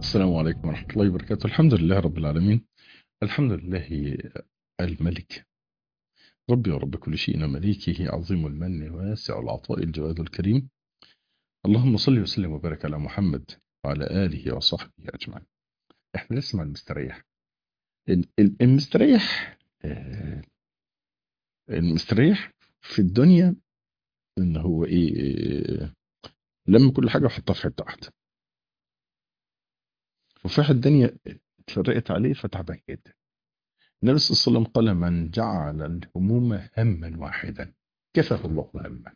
السلام عليكم ورحمة الله وبركاته الحمد لله رب العالمين الحمد لله الملك ربي ورب كل شيء مليكه عظيم المن واسع العطاء الجواد الكريم اللهم صل وسلم وبارك على محمد وعلى آله وصحبه أجمعين احنا لسه مع المستريح ال- ال- المستريح آه، المستريح في الدنيا ان هو ايه آه، لما كل حاجة وحطها في حتة واحدة وفي حد الدنيا اتفرقت عليه فتعبان جدا النبي صلى الله عليه وسلم قال من جعل الهموم هما واحدا كفاه الله هما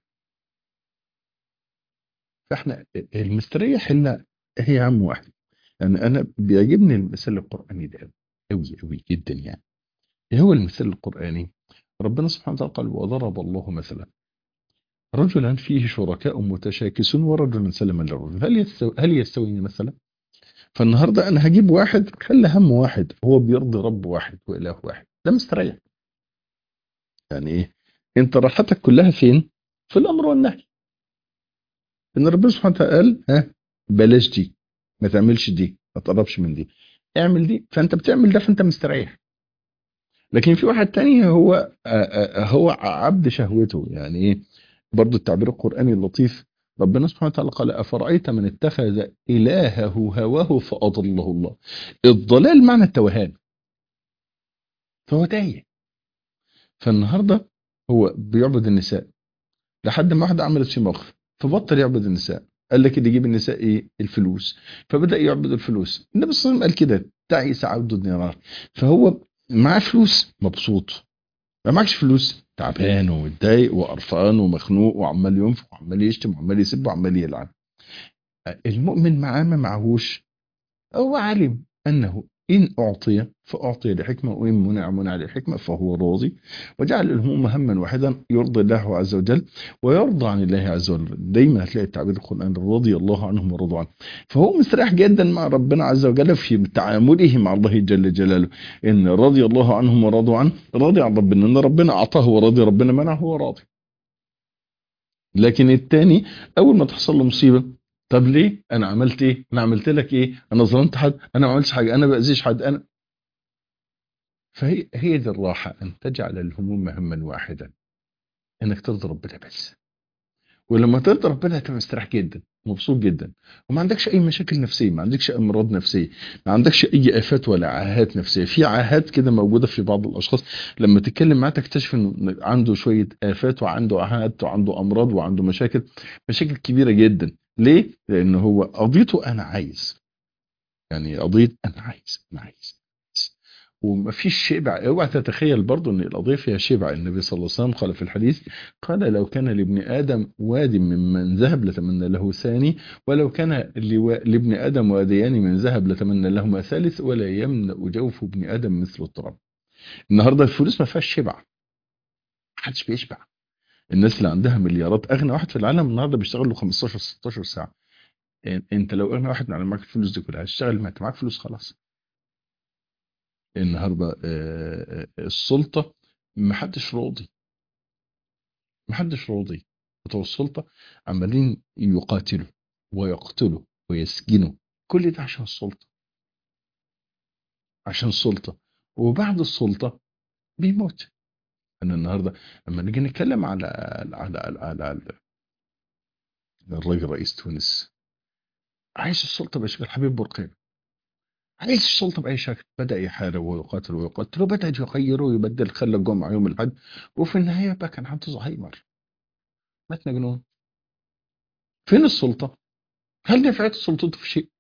فاحنا المستريح الا هي هم واحد يعني انا بيعجبني المثال القراني ده قوي قوي جدا يعني ايه هو المثال القراني ربنا سبحانه وتعالى قال وضرب الله مثلا رجلا فيه شركاء متشاكسون ورجلا سلما للرجل هل يستوي هل يستوي مثلا فالنهارده انا هجيب واحد خلى هم واحد هو بيرضي رب واحد واله واحد ده مستريح يعني ايه انت راحتك كلها فين في الامر والنهي ان ربنا سبحانه وتعالى قال ها بلاش دي ما تعملش دي ما تقربش من دي اعمل دي فانت بتعمل ده فانت مستريح لكن في واحد تاني هو آه، آه، هو عبد شهوته يعني ايه برضو التعبير القرآني اللطيف ربنا سبحانه وتعالى قال أفرأيت من اتخذ إلهه هواه فأضله الله الضلال معنى التوهان فهو تايه فالنهاردة هو بيعبد النساء لحد ما واحدة عملت فيه موقف فبطل يعبد النساء قال لك اللي يجيب النساء ايه الفلوس فبدأ يعبد الفلوس النبي صلى الله عليه وسلم قال كده تعيس عبد الدينار فهو معاه فلوس مبسوط ما معكش فلوس تعبان ومتضايق وقرفان ومخنوق وعمال ينفق وعمال يشتم وعمال يسب وعمال يلعن المؤمن معاه ما معهوش هو علم انه ان اعطي فاعطي لحكمه وان منع منع لحكمه فهو راضي وجعل الهموم هما واحدا يرضي الله عز وجل ويرضى عن الله عز وجل دايما هتلاقي التعبير القرآن رضي الله عنهم ورضوا عنه فهو مستريح جدا مع ربنا عز وجل في تعامله مع الله جل جلاله ان رضي الله عنهم ورضوا عنه راضي عن ربنا ان ربنا اعطاه ورضي ربنا منعه هو راضي لكن التاني اول ما تحصل له مصيبه طب ليه انا عملت ايه انا عملت لك ايه انا ظلمت حد انا ما عملتش حاجه انا باذيش حد انا فهي هي دي الراحه ان تجعل الهموم هما واحدا انك ترضي ربنا بس ولما ترضى ربنا هتبقى مستريح جدا مبسوط جدا وما عندكش اي مشاكل نفسيه ما عندكش اي امراض نفسيه ما عندكش اي افات ولا عاهات نفسيه في عاهات كده موجوده في بعض الاشخاص لما تتكلم معاه تكتشف انه عنده شويه افات وعنده عاهات وعنده امراض وعنده مشاكل مشاكل كبيره جدا ليه لان هو قضيته انا عايز يعني قضيه انا عايز انا عايز ومفيش شبع اوعى تتخيل برضو ان القضيه فيها شبع النبي صلى الله عليه وسلم قال في الحديث قال لو كان لابن ادم واد ممن ذهب لتمنى له ثاني ولو كان لوا- لابن ادم واديان من ذهب لتمنى لهما ثالث ولا يملا جوف ابن ادم مثل التراب النهارده الفلوس ما فيهاش شبع محدش بيشبع الناس اللي عندها مليارات اغنى واحد في العالم النهارده بيشتغل له 15 16 ساعه انت لو اغنى واحد من اللي معاك الفلوس دي كلها هتشتغل ما انت معاك فلوس خلاص النهارده آه، آه، السلطه محدش راضي محدش راضي بتوع السلطه عمالين يقاتلوا ويقتلوا ويسجنوا كل ده عشان السلطه عشان السلطه وبعد السلطه بيموت انا النهارده لما نيجي نتكلم على على على, على, على الراجل رئيس تونس عايش السلطه بشكل حبيب برقين عايش السلطه باي شكل بدا يحارب ويقاتل ويقتل وبدا يغير ويبدل خلى الجمعه يوم الاحد وفي النهايه بقى كان عنده زهايمر مات مجنون فين السلطه؟ هل نفعت سلطته في شيء؟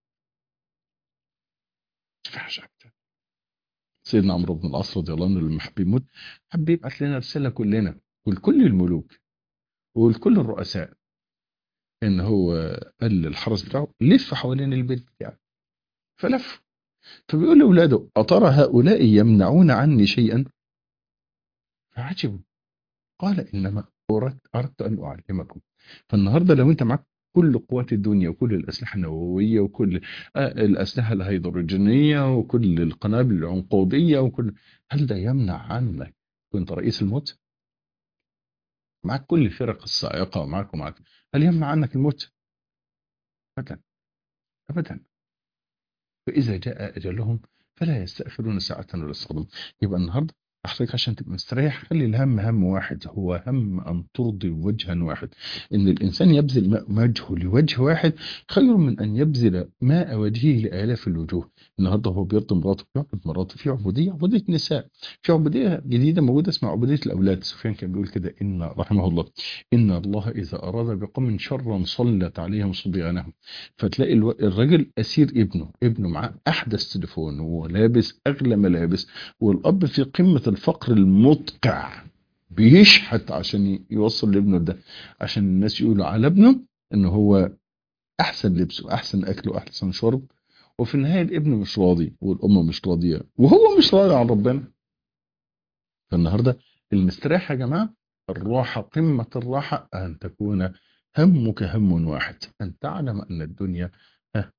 ما نفعش أبداً. سيدنا عمرو بن العاص رضي الله عنه لما حب يموت حب يبعث لنا رساله كلنا ولكل الملوك ولكل الرؤساء ان هو قال للحرس بتاعه لف حوالين البيت بتاعه فلف فبيقول لاولاده اترى هؤلاء يمنعون عني شيئا فعجبوا قال انما اردت اردت ان اعلمكم فالنهارده لو انت معاك كل قوات الدنيا وكل الاسلحه النوويه وكل آه، الاسلحه الهيدروجينيه وكل القنابل العنقوديه وكل هل ده يمنع عنك كنت رئيس الموت؟ معاك كل الفرق الصاعقه ومعاك ومعاك هل يمنع عنك الموت؟ ابدا ابدا فإذا جاء أجلهم فلا يستأخرون ساعة ولا يستقدمون يبقى النهاردة حضرتك عشان تبقى مستريح خلي الهم هم واحد هو هم أن ترضي وجها واحد إن الإنسان يبذل وجهه لوجه واحد خير من أن يبذل ماء وجهه لآلاف الوجوه النهارده هو بيرضي مراته بيعبد مراته في عبودية عبودية نساء في عبودية جديدة موجودة اسمها عبودية الأولاد سفيان كان بيقول كده إن رحمه الله إن الله إذا أراد بقوم شرا صلت عليهم صبيانهم فتلاقي الو- الراجل أسير ابنه ابنه معاه أحدث تليفون ولابس أغلى ملابس والأب في قمة الفقر المدقع بيشحت عشان يوصل لابنه ده عشان الناس يقولوا على ابنه ان هو احسن لبس واحسن اكل واحسن شرب وفي النهايه الابن مش راضي والام مش راضيه وهو مش راضي عن ربنا فالنهارده المستريح يا جماعه الراحه قمه الراحه ان تكون همك هم واحد ان تعلم ان الدنيا ها،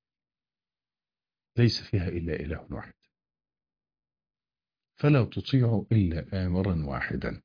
ليس فيها الا اله واحد فلا تطيع الا امرا واحدا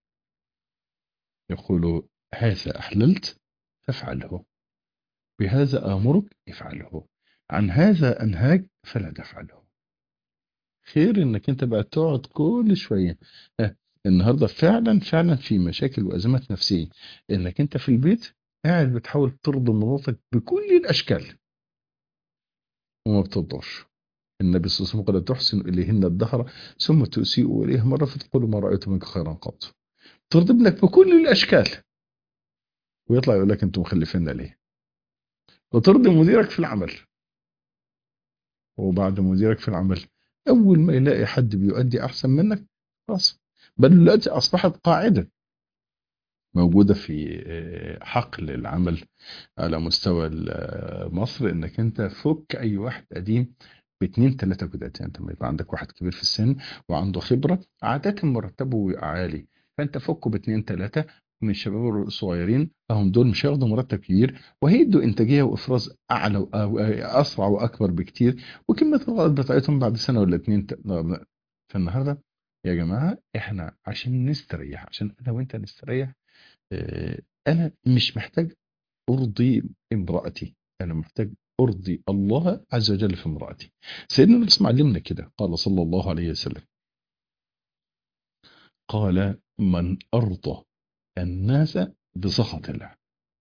يقول هذا احللت فافعله بهذا امرك افعله عن هذا انهاك فلا تفعله خير انك انت بقى تقعد كل شويه ها، النهارده فعلا فعلا في مشاكل وازمات نفسيه انك انت في البيت قاعد بتحاول ترضي مراتك بكل الاشكال وما بترضاش النبي صلى الله عليه وسلم قال تحسن اليهن الدهر ثم تسيء اليه مره فتقول ما رايت منك خيرا قط ترضي ابنك بكل الاشكال ويطلع يقول لك انتم مخلفيننا ليه وترضي مديرك في العمل وبعد مديرك في العمل اول ما يلاقي حد بيؤدي احسن منك خلاص بل دلوقتي اصبحت قاعده موجوده في آه، حقل العمل على مستوى ال- آه، مصر انك انت فك اي واحد قديم باثنين ثلاثه جداد يعني انت لما يبقى عندك واحد كبير في السن وعنده خبره عاده مرتبه بيبقى عالي فانت فكه باثنين ثلاثه من الشباب الصغيرين هم دول مش هياخدوا مرتب كبير وهيدوا انتاجيه وافراز اعلى و- أو اسرع واكبر بكتير وكميه الغلط بتاعتهم بعد سنه ولا اتنين ت- فالنهارده يا جماعه احنا عشان نستريح عشان انا وانت نستريح آه، انا مش محتاج ارضي امرأتي انا محتاج ارضي الله عز وجل في امرأتي سيدنا النبي صلى الله عليه وسلم علمنا كده قال صلى الله عليه وسلم قال من ارضى الناس بسخط الله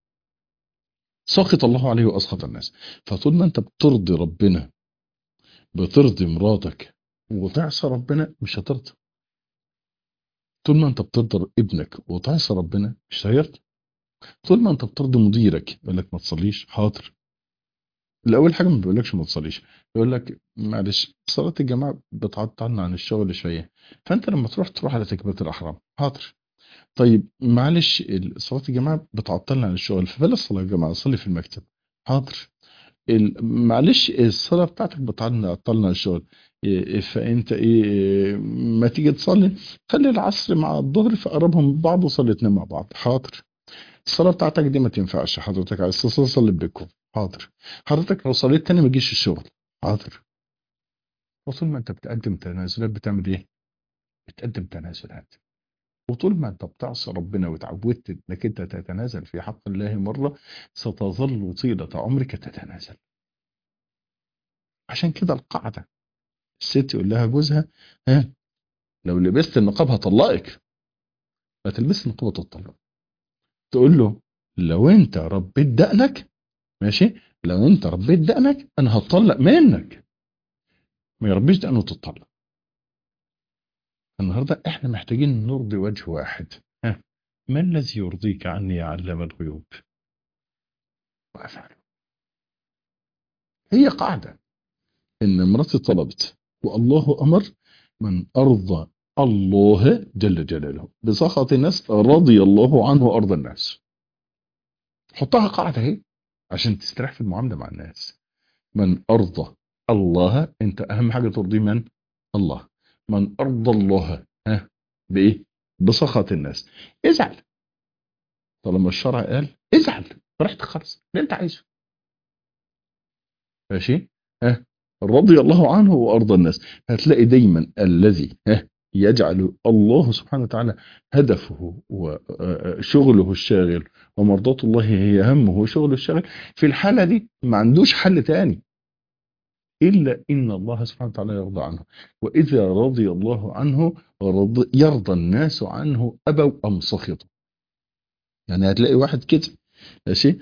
سخط الله عليه واسخط الناس فطول ما انت بترضي ربنا بترضي مراتك وتعصى ربنا مش هترضى طول ما انت بترضي ابنك وتعصى ربنا مش هيرضى طول ما انت بترضي مديرك يقول لك ما تصليش حاضر الاول حاجه ما بيقولكش ما تصليش يقول لك معلش صلاه الجماعه بتعطلنا عن الشغل شويه فانت لما تروح تروح على تكبيره الاحرام حاضر طيب معلش ال- صلاه الجماعه بتعطلنا عن الشغل فبلاش صلاه الجماعه صلي في المكتب حاضر ال- معلش الصلاه بتاعتك بتعطلنا عن الشغل إيه- فانت ايه ما تيجي تصلي خلي العصر مع الظهر فقربهم من بعض وصلي اتنين مع بعض حاضر الصلاه بتاعتك دي ما تنفعش حضرتك عايز تصلي صلي بيكم حاضر حضرتك لو صليت تاني ما تجيش الشغل حاضر وطول ما انت بتقدم تنازلات بتعمل ايه بتقدم تنازلات وطول ما انت بتعصي ربنا وتعودت انك انت تتنازل في حق الله مره ستظل طيله عمرك تتنازل عشان كده القاعده الست يقول لها جوزها ها لو لبست النقاب هطلقك ما تلبس النقاب وتطلق تقول له لو انت ربيت دقنك ماشي لو انت ربيت دقنك انا هتطلق منك ما يربيش دقنه وتطلق النهارده احنا محتاجين نرضي وجه واحد ها ما الذي يرضيك عني يا علام الغيوب وافعله هي قاعده ان مراتي طلبت والله امر من ارضى الله جل جلاله بسخط الناس رضي الله عنه وارضى الناس حطها قاعده اهي عشان تستريح في المعامله مع الناس من ارضى الله انت اهم حاجه ترضيه من الله من ارضى الله ها بايه بسخط الناس ازعل طالما الشرع قال ازعل براحتك خالص اللي انت عايزه ماشي ها رضي الله عنه وارضى الناس هتلاقي دايما الذي ها يجعل الله سبحانه وتعالى هدفه وشغله الشاغل ومرضاة الله هي همه وشغله الشاغل في الحالة دي ما عندوش حل تاني إلا إن الله سبحانه وتعالى يرضى عنه وإذا رضي الله عنه رض يرضى الناس عنه أبوا أم سخطوا يعني هتلاقي واحد كده ماشي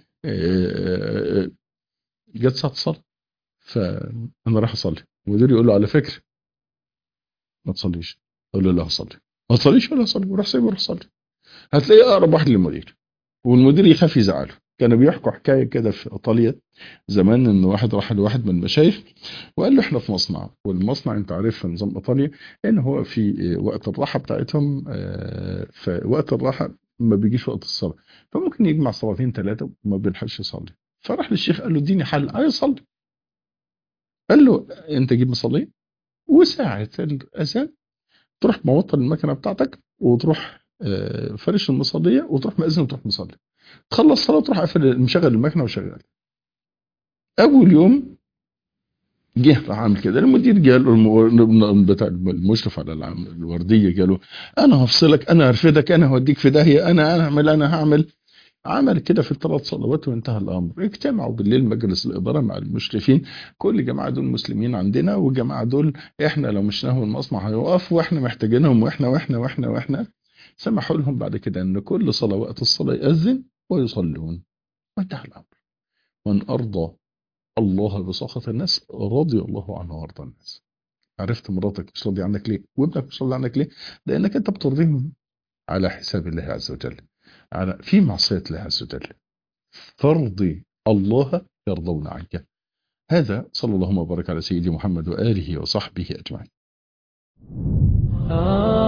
جت ساعة الصلاة فأنا راح أصلي المدير يقول له على فكرة ما تصليش أقول له لا أصلي ما تصليش ولا أصلي وراح سايبه وراح أصلي هتلاقيه أقرب واحد للمدير والمدير يخاف يزعله كانوا بيحكوا حكايه كده في ايطاليا زمان ان واحد راح لواحد من المشايخ وقال له احنا في مصنع والمصنع انت عارف في نظام ايطاليا ان هو في وقت الراحه بتاعتهم في وقت الراحه ما بيجيش وقت الصلاه فممكن يجمع صلاتين ثلاثه وما بيلحقش يصلي فراح للشيخ قال له اديني حل عايز اصلي قال له انت جيب مصلي وساعه الاذان تروح موطن المكنه بتاعتك وتروح فرش المصليه وتروح مأذن وتروح مصلي تخلص صلاه تروح قافل مشغل المكنه وشغال اول يوم جه راح عامل كده المدير قال له بتاع المشرف على الورديه قال له انا هفصلك انا هرفدك انا هوديك في داهيه انا اعمل انا هعمل عمل كده في الثلاث صلوات وانتهى الامر اجتمعوا بالليل مجلس الاداره مع المشرفين كل جماعه دول مسلمين عندنا والجماعه دول احنا لو مش نهوا المصنع هيقف واحنا محتاجينهم واحنا واحنا واحنا واحنا سمحوا لهم بعد كده ان كل صلوات الصلاه ياذن ويصلون وانتهى الامر من ارضى الله بسخط الناس رضي الله عنه وارضى الناس عرفت مراتك مش راضي عنك ليه وابنك مش راضي عنك ليه لانك انت بترضيهم على حساب الله عز وجل على في معصيه الله عز وجل فارضي الله يرضون عنك هذا صلى الله وبارك على سيدي محمد واله وصحبه اجمعين